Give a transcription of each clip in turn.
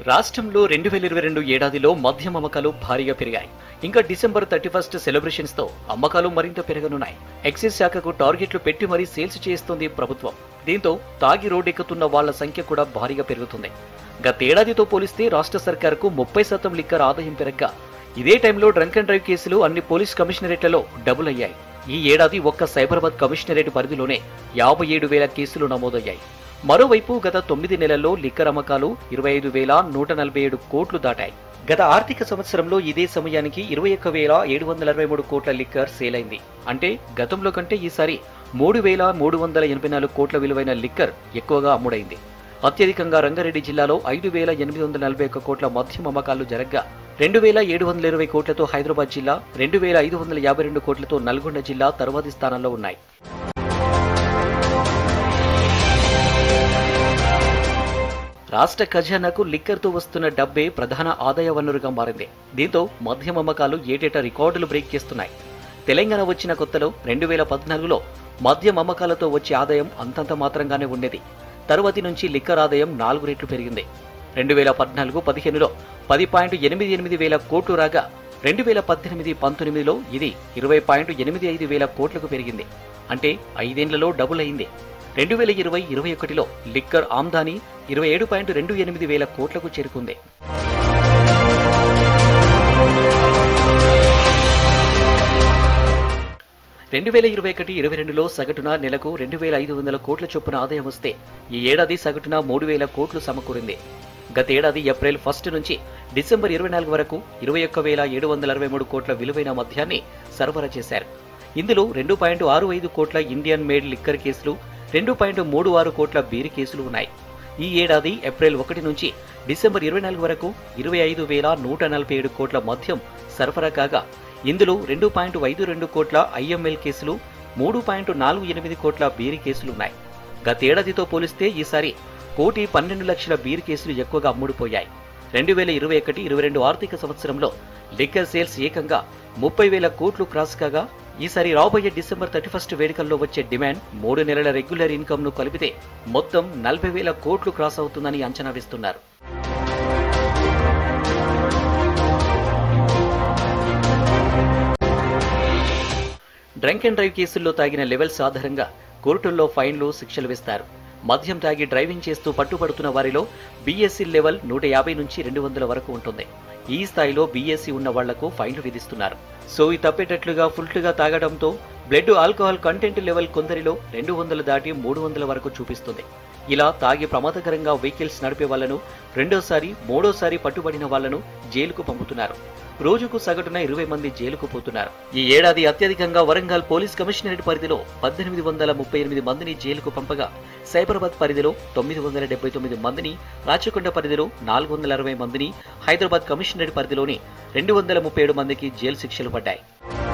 రాష్ట్రంలో రెండు వేల ఇరవై రెండు ఏడాదిలో మద్యం అమ్మకాలు భారీగా పెరిగాయి ఇంకా డిసెంబర్ థర్టీ ఫస్ట్ సెలబ్రేషన్స్ తో అమ్మకాలు మరింత పెరగనున్నాయి ఎక్సైజ్ శాఖకు టార్గెట్లు పెట్టి మరీ సేల్స్ చేస్తోంది ప్రభుత్వం దీంతో తాగి రోడ్డెక్కుతున్న వాళ్ల సంఖ్య కూడా భారీగా పెరుగుతుంది గతేడాదితో పోలిస్తే రాష్ట్ర సర్కార్కు ముప్పై శాతం లిక్కర్ ఆదాయం పెరగ్గా ఇదే టైంలో డ్రంక్ అండ్ డ్రైవ్ కేసులు అన్ని పోలీస్ కమిషనరేట్లలో డబుల్ అయ్యాయి ఈ ఏడాది ఒక్క సైబరాబాద్ కమిషనరేట్ పరిధిలోనే యాభై ఏడు వేల కేసులు నమోదయ్యాయి మరోవైపు గత తొమ్మిది నెలల్లో లిక్కర్ అమ్మకాలు ఇరవై ఐదు వేల నూట నలభై ఏడు కోట్లు దాటాయి గత ఆర్థిక సంవత్సరంలో ఇదే సమయానికి ఇరవై ఒక్క వేల ఏడు వందల అరవై మూడు కోట్ల లిక్కర్ సేల్ అయింది అంటే గతంలో కంటే ఈసారి మూడు వేల మూడు వందల ఎనభై నాలుగు కోట్ల విలువైన లిక్కర్ ఎక్కువగా అమ్ముడైంది అత్యధికంగా రంగారెడ్డి జిల్లాలో ఐదు వేల ఎనిమిది వందల నలభై ఒక్క కోట్ల మద్యం అమ్మకాలు జరగ్గా రెండు వేల ఏడు వందల ఇరవై కోట్లతో హైదరాబాద్ జిల్లా రెండు వేల ఐదు వందల యాభై రెండు కోట్లతో నల్గొండ జిల్లా తరువాతి స్థానంలో ఉన్నాయి రాష్ట్ర ఖజానాకు లిక్కర్తో వస్తున్న డబ్బే ప్రధాన ఆదాయ వనరుగా మారింది దీంతో మద్యం అమ్మకాలు ఏటేటా రికార్డులు బ్రేక్ చేస్తున్నాయి తెలంగాణ వచ్చిన కొత్తలో రెండు వేల పద్నాలుగులో మద్యం అమ్మకాలతో వచ్చే ఆదాయం అంతంత మాత్రంగానే ఉండేది తరువాతి నుంచి లిక్కర్ ఆదాయం నాలుగు రెట్లు పెరిగింది రెండు వేల పద్నాలుగు పదిహేనులో పది పాయింట్ ఎనిమిది ఎనిమిది వేల కోట్లు రాగా రెండు వేల పద్దెనిమిది పంతొమ్మిదిలో ఇది ఇరవై పాయింట్ ఎనిమిది ఐదు వేల కోట్లకు పెరిగింది అంటే ఐదేండ్లలో డబుల్ అయింది రెండు వేల ఇరవై ఇరవై ఒకటిలో లిక్కర్ ఆమ్దానీ ఇరవై ఏడు పాయింట్ రెండు ఎనిమిది వేల కోట్లకు చేరుకుంది రెండు వేల ఇరవై ఒకటి ఇరవై రెండులో సగటున నెలకు రెండు వేల ఐదు వందల కోట్ల చొప్పున ఆదాయం వస్తే ఈ ఏడాది సగటున మూడు వేల కోట్లు సమకూరింది గతేడాది ఏప్రిల్ ఫస్ట్ నుంచి డిసెంబర్ ఇరవై నాలుగు వరకు ఇరవై ఒక్క వేల ఏడు వందల అరవై మూడు కోట్ల విలువైన మద్యాన్ని సరఫరా చేశారు ఇందులో రెండు పాయింట్ ఆరు ఐదు కోట్ల ఇండియన్ మేడ్ లిక్కర్ కేసులు రెండు పాయింట్ మూడు ఆరు కోట్ల బీరు కేసులు ఉన్నాయి ఈ ఏడాది ఏప్రిల్ ఒకటి నుంచి డిసెంబర్ ఇరవై నాలుగు వరకు ఇరవై ఐదు వేల నూట నలభై ఏడు కోట్ల మద్యం సరఫరా కాగా ఇందులో రెండు పాయింట్ ఐదు రెండు కోట్ల ఐఎంఎల్ కేసులు మూడు పాయింట్ నాలుగు ఎనిమిది కోట్ల బీరు కేసులున్నాయి గతేడాదితో పోలిస్తే ఈసారి కోటి పన్నెండు లక్షల బీరు కేసులు ఎక్కువగా అమ్ముడుపోయాయి రెండు వేల ఇరవై ఒకటి ఇరవై రెండు ఆర్థిక సంవత్సరంలో లిక్కర్ సేల్స్ ఏకంగా ముప్పై వేల కోట్లు క్రాస్ కాగా ఈసారి రాబోయే డిసెంబర్ థర్టీ ఫస్ట్ వేడుకల్లో వచ్చే డిమాండ్ మూడు నెలల రెగ్యులర్ ఇన్కమ్ ను కలిపితే మొత్తం నలభై వేల కోట్లు క్రాస్ అవుతుందని అంచనా వేస్తున్నారు డ్రంక్ అండ్ డ్రైవ్ కేసుల్లో తాగిన లెవెల్స్ ఆధారంగా కోర్టుల్లో ఫైన్లు శిక్షలు వేస్తారు మద్యం తాగి డ్రైవింగ్ చేస్తూ పట్టుబడుతున్న వారిలో బీఎస్సీ లెవెల్ నూట యాభై నుంచి రెండు వందల వరకు ఉంటుంది ఈ స్థాయిలో బీఎస్సీ ఉన్న వాళ్లకు ఫైన్లు విధిస్తున్నారు సో ఈ తప్పేటట్లుగా ఫుల్ట్గా తాగడంతో బ్లడ్ ఆల్కహాల్ కంటెంట్ లెవెల్ కొందరిలో రెండు వందలు దాటి మూడు వందల వరకు చూపిస్తుంది ఇలా తాగి ప్రమాదకరంగా వెహికల్స్ నడిపే వాళ్లను రెండోసారి మూడోసారి పట్టుబడిన వాళ్లను జైలుకు పంపుతున్నారు రోజుకు సగటున ఇరవై మంది జైలుకు పోతున్నారు ఈ ఏడాది అత్యధికంగా వరంగల్ పోలీస్ కమిషనరేట్ పరిధిలో పద్దెనిమిది వందల ముప్పై ఎనిమిది మందిని జైలుకు పంపగా సైబరాబాద్ పరిధిలో తొమ్మిది వందల డెబ్బై తొమ్మిది మందిని రాచకొండ పరిధిలో నాలుగు వందల అరవై మందిని హైదరాబాద్ కమిషనరేట్ పరిధిలోని రెండు వందల ముప్పై ఏడు మందికి జైలు శిక్షలు పడ్డాయి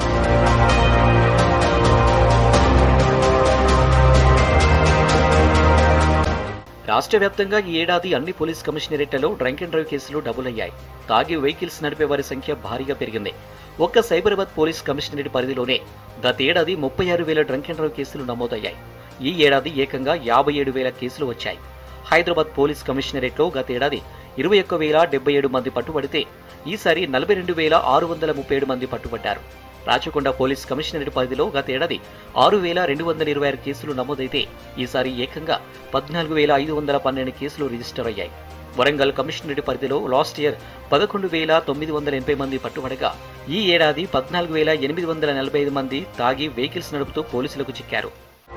రాష్ట్ర వ్యాప్తంగా ఈ ఏడాది అన్ని పోలీస్ కమిషనరేట్లలో డ్రంక్ అండ్ డ్రైవ్ కేసులు డబుల్ అయ్యాయి తాగి వెహికల్స్ నడిపే వారి సంఖ్య భారీగా పెరిగింది ఒక్క సైబరాబాద్ పోలీస్ కమిషనరేట్ పరిధిలోనే గతేడాది ముప్పై ఆరు వేల డ్రంక్ అండ్ డ్రైవ్ కేసులు నమోదయ్యాయి ఈ ఏడాది ఏకంగా యాభై ఏడు వేల కేసులు వచ్చాయి హైదరాబాద్ పోలీస్ కమిషనరేట్లో గతేడాది ఇరవై ఒక్క వేల డెబ్బై ఏడు మంది పట్టుబడితే ఈసారి నలభై రెండు వేల ఆరు వందల ముప్పై ఏడు మంది పట్టుబడ్డారు రాచకొండ పోలీస్ కమిషనరేట్ పరిధిలో గతేడాది ఆరు వేల రెండు వందల ఇరవై ఆరు కేసులు నమోదైతే ఈసారి ఏకంగా పద్నాలుగు వేల ఐదు వందల పన్నెండు కేసులు రిజిస్టర్ అయ్యాయి వరంగల్ కమిషనరేట్ పరిధిలో లాస్ట్ ఇయర్ పదకొండు వేల తొమ్మిది వందల ఎనభై మంది పట్టుబడగా ఈ ఏడాది పద్నాలుగు వేల ఎనిమిది వందల నలభై ఐదు మంది తాగి వెహికల్స్ నడుపుతూ పోలీసులకు చిక్కారు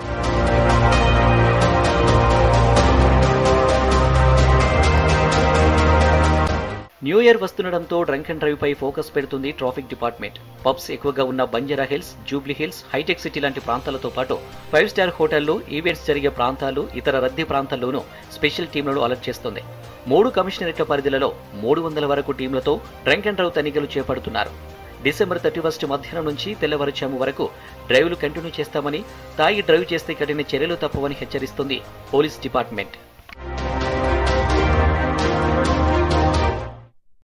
న్యూ ఇయర్ వస్తుండడంతో డ్రంక్ అండ్ డ్రైవ్ పై ఫోకస్ పెడుతుంది ట్రాఫిక్ డిపార్ట్మెంట్ పబ్స్ ఎక్కువగా ఉన్న Banjara Hills Jubilee Hills Hitec City లాంటి ప్రాంతాలతో పాటు ఫైవ్ స్టార్ హోటళ్లు ఈవెంట్స్ జరిగే ప్రాంతాలు ఇతర రద్దీ ప్రాంతాల్లోనూ స్పెషల్ టీంలను అలర్ట్ చేస్తోంది మూడు కమిషనరేట్ల పరిధిలలో మూడు వందల వరకు టీంలతో డ్రంక్ అండ్ డ్రైవ్ తనిఖీలు చేపడుతున్నారు డిసెంబర్ థర్టీ ఫస్ట్ మధ్యాహ్నం నుంచి తెల్లవారుజాము వరకు డ్రైవ్లు కంటిన్యూ చేస్తామని తాగి డ్రైవ్ చేస్తే కఠిన చర్యలు తప్పవని హెచ్చరిస్తుంది పోలీస్ డిపార్ట్మెంట్